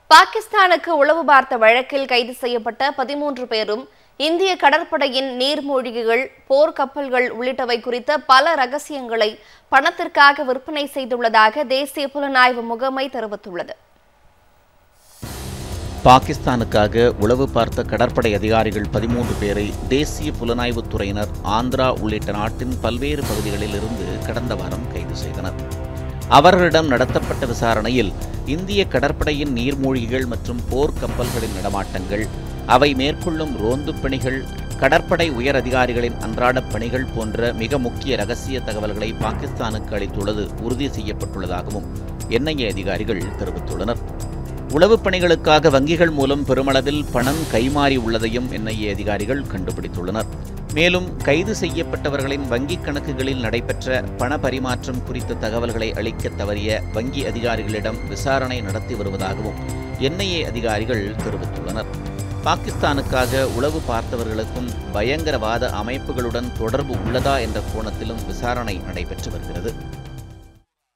பாகிஸ்தானுக்கு உளவு பார்த்த வழக்கில் கைது செய்யப்பட்ட பதிமூன்று பேரும் இந்திய கடற்படையின் நீர்மூழ்கிகள் போர்க்கப்பல்கள் உள்ளிட்டவை குறித்த பல ரகசியங்களை பணத்திற்காக விற்பனை செய்துள்ளதாக தேசிய புலனாய்வு முகமை தெரிவித்துள்ளது பாகிஸ்தானுக்காக உளவு பார்த்த கடற்படை அதிகாரிகள் பதிமூன்று பேரை தேசிய புலனாய்வுத் துறையினர் ஆந்திரா உள்ளிட்ட நாட்டின் பல்வேறு பகுதிகளில் இருந்து கடந்த வாரம் கைது செய்தனர் அவர்களிடம் நடத்தப்பட்ட விசாரணையில் இந்திய கடற்படையின் நீர்மூழ்கிகள் மற்றும் போர் கப்பல்களின் நடமாட்டங்கள் அவை மேற்கொள்ளும் ரோந்து பணிகள் கடற்படை உயர் அதிகாரிகளின் அன்றாடப் பணிகள் போன்ற மிக முக்கிய ரகசிய தகவல்களை பாகிஸ்தானுக்கு அளித்துள்ளது உறுதி செய்யப்பட்டுள்ளதாகவும் என்ஐஏ அதிகாரிகள் தெரிவித்துள்ளனர் உளவுப் பணிகளுக்காக வங்கிகள் மூலம் பெருமளவில் பணம் கைமாறி உள்ளதையும் என்ஐஏ அதிகாரிகள் கண்டுபிடித்துள்ளனர் மேலும் கைது செய்யப்பட்டவர்களின் வங்கிக் கணக்குகளில் நடைபெற்ற பண பரிமாற்றம் குறித்த தகவல்களை அளிக்க தவறிய வங்கி அதிகாரிகளிடம் விசாரணை நடத்தி வருவதாகவும் என்ஐஏ அதிகாரிகள் தெரிவித்துள்ளனர் பாகிஸ்தானுக்காக உளவு பார்த்தவர்களுக்கும் பயங்கரவாத அமைப்புகளுடன் தொடர்பு உள்ளதா என்ற கோணத்திலும் விசாரணை நடைபெற்று வருகிறது